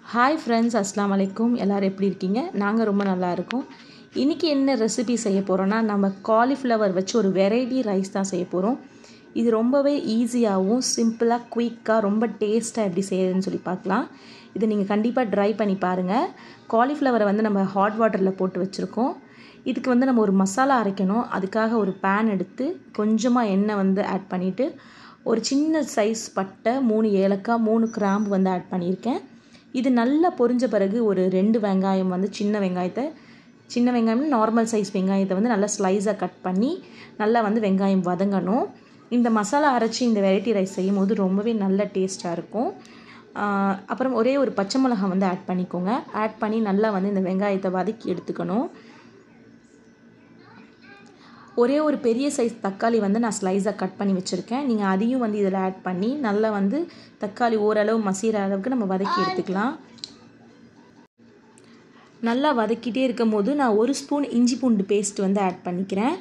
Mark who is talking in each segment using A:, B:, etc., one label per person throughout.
A: hi friends அஸ்லாம் வலைக்கும் எல்லோரும் எப்படி இருக்கீங்க நாங்கள் ரொம்ப நல்லா இருக்கோம் இன்றைக்கி என்ன ரெசிபி செய்ய போகிறோன்னா நம்ம காலிஃப்ளவர் வச்சு ஒரு வெரைட்டி ரைஸ் தான் செய்ய போகிறோம் இது ரொம்பவே ஈஸியாகவும் சிம்பிளாக குயிக்காக ரொம்ப டேஸ்ட்டாக எப்படி செய்யறதுன்னு சொல்லி பார்க்கலாம் இதை நீங்கள் கண்டிப்பாக ட்ரை பண்ணி பாருங்கள் காலிஃப்ளவரை வந்து நம்ம ஹாட் வாட்டரில் போட்டு வச்சுருக்கோம் இதுக்கு வந்து நம்ம ஒரு மசாலா அரைக்கணும் அதுக்காக ஒரு பேன் எடுத்து கொஞ்சமாக எண்ணெய் வந்து ஆட் பண்ணிவிட்டு ஒரு சின்ன சைஸ் பட்டை மூணு ஏலக்காய் மூணு கிராம்பு வந்து ஆட் பண்ணியிருக்கேன் இது நல்லா பொரிஞ்ச பிறகு ஒரு ரெண்டு வெங்காயம் வந்து சின்ன வெங்காயத்தை சின்ன வெங்காயம் நார்மல் சைஸ் வெங்காயத்தை வந்து நல்லா ஸ்லைஸாக கட் பண்ணி நல்லா வந்து வெங்காயம் வதங்கணும் இந்த மசாலா அரைச்சி இந்த வெரைட்டி ரைஸ் செய்யும் போது ரொம்பவே நல்ல டேஸ்ட்டாக இருக்கும் அப்புறம் ஒரே ஒரு பச்சை மிளகாய் வந்து ஆட் பண்ணிக்கோங்க ஆட் பண்ணி நல்லா வந்து இந்த வெங்காயத்தை வதக்கி எடுத்துக்கணும் ஒரே ஒரு பெரிய சைஸ் தக்காளி வந்து நான் ஸ்லைஸாக கட் பண்ணி வச்சுருக்கேன் நீங்கள் அதையும் வந்து இதில் ஆட் பண்ணி நல்லா வந்து தக்காளி ஓரளவு மசிகிற அளவுக்கு நம்ம வதக்கி எடுத்துக்கலாம் நல்லா வதக்கிட்டே இருக்கும் போது நான் ஒரு ஸ்பூன் இஞ்சி பூண்டு பேஸ்ட் வந்து ஆட் பண்ணிக்கிறேன்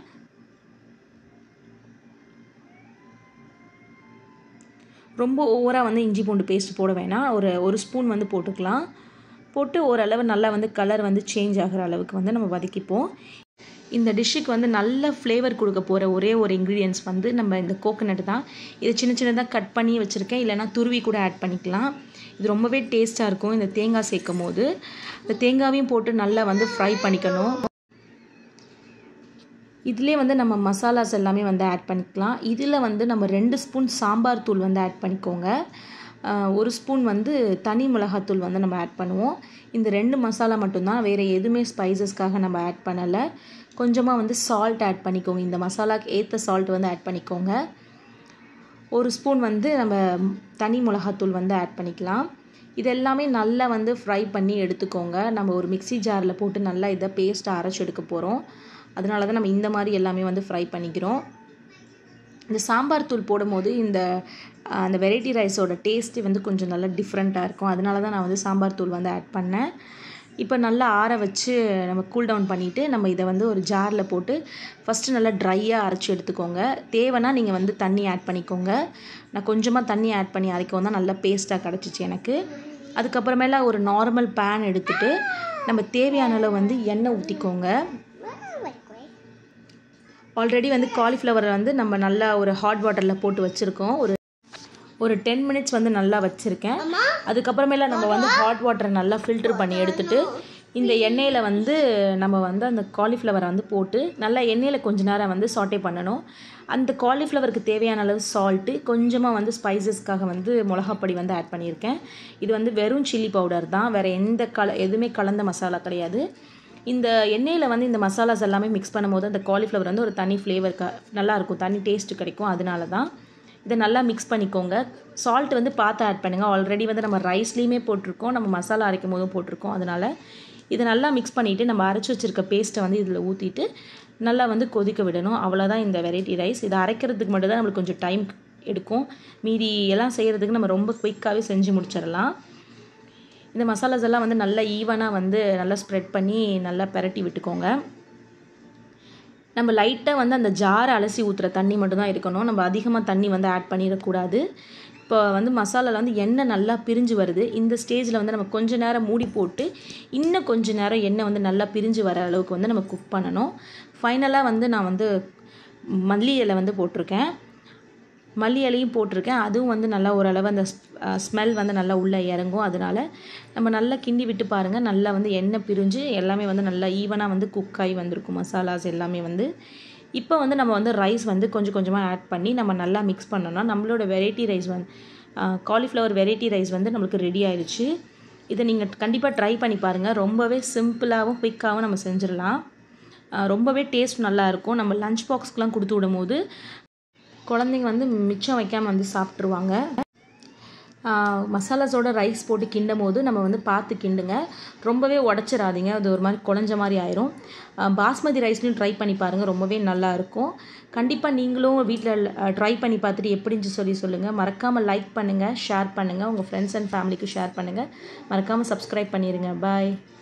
A: ரொம்ப ஓவராக வந்து இஞ்சி பூண்டு பேஸ்ட் போட வேணாம் ஒரு ஒரு ஸ்பூன் வந்து போட்டுக்கலாம் போட்டு ஓரளவு நல்லா வந்து கலர் வந்து சேஞ்ச் ஆகிற அளவுக்கு வந்து நம்ம வதக்கிப்போம் இந்த டிஷ்ஷுக்கு வந்து நல்ல ஃப்ளேவர் கொடுக்க போகிற ஒரே ஒரு இன்க்ரீடியன்ஸ் வந்து நம்ம இந்த கோகோனட் தான் இதை சின்ன சின்னதாக கட் பண்ணி வச்சுருக்கேன் இல்லைனா துருவி கூட ஆட் பண்ணிக்கலாம் இது ரொம்பவே டேஸ்ட்டாக இருக்கும் இந்த தேங்காய் சேர்க்கும் போது இந்த தேங்காவையும் போட்டு நல்லா வந்து ஃப்ரை பண்ணிக்கணும் இதிலே வந்து நம்ம மசாலாஸ் எல்லாமே வந்து ஆட் பண்ணிக்கலாம் இதில் வந்து நம்ம ரெண்டு ஸ்பூன் சாம்பார் தூள் வந்து ஆட் பண்ணிக்கோங்க ஒரு ஸ்பூன் வந்து தனி மிளகாத்தூள் வந்து நம்ம ஆட் பண்ணுவோம் இந்த ரெண்டு மசாலா மட்டும்தான் வேறு எதுவுமே ஸ்பைசஸ்க்காக நம்ம ஆட் பண்ணலை கொஞ்சமாக வந்து சால்ட் ஆட் பண்ணிக்கோங்க இந்த மசாலாக்கு ஏற்ற சால்ட் வந்து ஆட் பண்ணிக்கோங்க ஒரு ஸ்பூன் வந்து நம்ம தனி மிளகாத்தூள் வந்து ஆட் பண்ணிக்கலாம் இது எல்லாமே நல்லா வந்து ஃப்ரை பண்ணி எடுத்துக்கோங்க நம்ம ஒரு மிக்சி ஜாரில் போட்டு நல்லா இதை பேஸ்ட்டாக அரைச்சி எடுக்க போகிறோம் அதனால தான் நம்ம இந்த மாதிரி எல்லாமே வந்து ஃப்ரை பண்ணிக்கிறோம் இந்த சாம்பார் தூள் போடும்போது இந்த அந்த வெரைட்டி ரைஸோட டேஸ்ட்டு வந்து கொஞ்சம் நல்லா டிஃப்ரெண்ட்டாக இருக்கும் அதனால தான் நான் வந்து சாம்பார் தூள் வந்து ஆட் பண்ணேன் இப்போ நல்லா ஆற வச்சு நம்ம கூல் டவுன் பண்ணிவிட்டு நம்ம இதை வந்து ஒரு ஜாரில் போட்டு ஃபஸ்ட்டு நல்லா ட்ரையாக அரைச்சி எடுத்துக்கோங்க தேவைன்னா நீங்கள் வந்து தண்ணி ஆட் பண்ணிக்கோங்க நான் கொஞ்சமாக தண்ணி ஆட் பண்ணி அரைக்கவும் தான் நல்லா பேஸ்ட்டாக கிடச்சிச்சு எனக்கு அதுக்கப்புறமேல ஒரு நார்மல் பேன் எடுத்துகிட்டு நம்ம தேவையான அளவு வந்து எண்ணெய் ஊற்றிக்கோங்க ஆல்ரெடி வந்து காலிஃப்ளவரை வந்து நம்ம நல்லா ஒரு ஹாட் வாட்டரில் போட்டு வச்சுருக்கோம் ஒரு ஒரு டென் மினிட்ஸ் வந்து நல்லா வச்சுருக்கேன் அதுக்கப்புறமேல நம்ம வந்து ஹாட் வாட்டரை நல்லா ஃபில்ட்ரு பண்ணி எடுத்துட்டு இந்த எண்ணெயில் வந்து நம்ம வந்து அந்த காலிஃப்ளவரை வந்து போட்டு நல்லா எண்ணெயில் கொஞ்ச நேரம் வந்து சாட்டே பண்ணணும் அந்த காலிஃப்ளவருக்கு தேவையான அளவு சால்ட்டு கொஞ்சமாக வந்து ஸ்பைசஸ்க்காக வந்து மிளகாப்பொடி வந்து ஆட் பண்ணியிருக்கேன் இது வந்து வெறும் சில்லி பவுடர் தான் வேறு எந்த கல எதுவுமே கலந்த மசாலா கிடையாது இந்த எண்ணெயில் வந்து இந்த மசாலாஸ் எல்லாமே மிக்ஸ் பண்ணும்போது அந்த காலிஃப்ளவர் வந்து ஒரு தனி ஃப்ளேவர் க நல்லாயிருக்கும் தனி டேஸ்ட் கிடைக்கும் அதனால தான் இதை நல்லா மிக்ஸ் பண்ணிக்கோங்க சால்ட் வந்து பார்த்து ஆட் பண்ணுங்கள் ஆல்ரெடி வந்து நம்ம ரைஸ்லேயுமே போட்டிருக்கோம் நம்ம மசாலா அரைக்கும் போதும் போட்டிருக்கோம் அதனால் இதை நல்லா மிக்ஸ் பண்ணிவிட்டு நம்ம அரைச்சி வச்சுருக்க பேஸ்ட்டை வந்து இதில் ஊற்றிட்டு நல்லா வந்து கொதிக்க விடணும் அவ்வளோதான் இந்த வெரைட்டி ரைஸ் இதை அரைக்கிறதுக்கு மட்டும் தான் நம்மளுக்கு கொஞ்சம் டைம் எடுக்கும் மீதி எல்லாம் செய்கிறதுக்கு நம்ம ரொம்ப குயிக்காகவே செஞ்சு முடிச்சிடலாம் இந்த மசாலாஸ் எல்லாம் வந்து நல்லா ஈவனாக வந்து நல்லா ஸ்ப்ரெட் பண்ணி நல்லா பெரட்டி விட்டுக்கோங்க நம்ம லைட்டாக வந்து அந்த ஜாரை அலசி ஊற்றுற தண்ணி மட்டும் தான் இருக்கணும் நம்ம அதிகமாக தண்ணி வந்து ஆட் பண்ணிடக்கூடாது இப்போ வந்து மசாலாவில் வந்து எண்ணெய் நல்லா பிரிஞ்சு வருது இந்த ஸ்டேஜில் வந்து நம்ம கொஞ்சம் நேரம் மூடி போட்டு இன்னும் கொஞ்சம் நேரம் எண்ணெய் வந்து நல்லா பிரிஞ்சு வர அளவுக்கு வந்து நம்ம குக் பண்ணணும் ஃபைனலாக வந்து நான் வந்து மல்லி இலை வந்து போட்டிருக்கேன் மல்லி இலையும் போட்டிருக்கேன் அதுவும் வந்து நல்லா ஓரளவு அந்த ஸ்மெல் வந்து நல்லா உள்ளே இறங்கும் அதனால் நம்ம நல்லா கிண்டி விட்டு பாருங்கள் நல்லா வந்து எண்ணெய் பிரிஞ்சு எல்லாமே வந்து நல்லா ஈவனாக வந்து குக் ஆகி வந்திருக்கும் மசாலாஸ் எல்லாமே வந்து இப்போ வந்து நம்ம வந்து ரைஸ் வந்து கொஞ்சம் கொஞ்சமாக ஆட் பண்ணி நம்ம நல்லா மிக்ஸ் பண்ணோம்னா நம்மளோட வெரைட்டி ரைஸ் வந்து காலிஃப்ளவர் வெரைட்டி ரைஸ் வந்து நம்மளுக்கு ரெடி ஆயிடுச்சு இதை நீங்கள் கண்டிப்பாக ட்ரை பண்ணி பாருங்கள் ரொம்பவே சிம்பிளாகவும் குயிக்காகவும் நம்ம செஞ்சிடலாம் ரொம்பவே டேஸ்ட் நல்லாயிருக்கும் நம்ம லஞ்ச் பாக்ஸ்க்கெலாம் கொடுத்து விடும் போது குழந்தைங்க வந்து மிச்சம் வைக்காமல் வந்து சாப்பிட்ருவாங்க மசாலாஸோட ரைஸ் போட்டு கிண்டும் போது நம்ம வந்து பார்த்து கிண்டுங்க ரொம்பவே உடச்சிடாதீங்க அது ஒரு மாதிரி குழஞ்ச மாதிரி ஆயிரும் பாஸ்மதி ரைஸ்லையும் ட்ரை பண்ணி பாருங்கள் ரொம்பவே நல்லா இருக்கும் கண்டிப்பாக நீங்களும் வீட்டில் ட்ரை பண்ணி பார்த்துட்டு எப்படின்னு சொல்லி சொல்லுங்கள் மறக்காமல் லைக் பண்ணுங்கள் ஷேர் பண்ணுங்கள் உங்கள் ஃப்ரெண்ட்ஸ் அண்ட் ஃபேமிலிக்கு ஷேர் பண்ணுங்கள் மறக்காமல் சப்ஸ்கிரைப் பண்ணிடுங்க பாய்